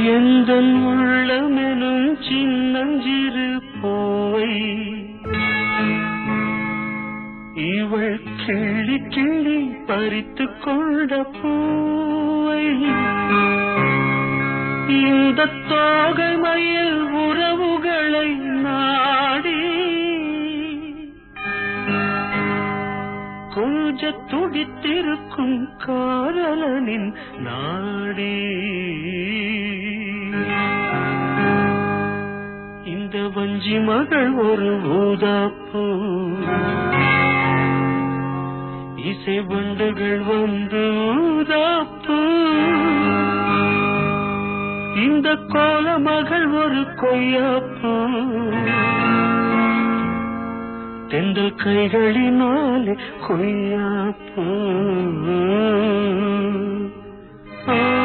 எந்த உள்ளமெனும் சின்னஞ்சிறு போவை இவள் கிள்ளி கிள்ளி பறித்து கொண்ட பூவை இந்த தோகை மயில் உறவுகளை நாடி கொஞ்ச துடித்திருக்கும் காதலனின் நாடி இந்த வஞ்சி மகள் ஒரு ஊதாப்பூ இசை வண்டுகள் வந்து ஊதாப்பூ இந்த கோல மகள் ஒரு கொய்யாப்பூ தென்றல் கைகளினாலே கொய்யாப்பூ ஆ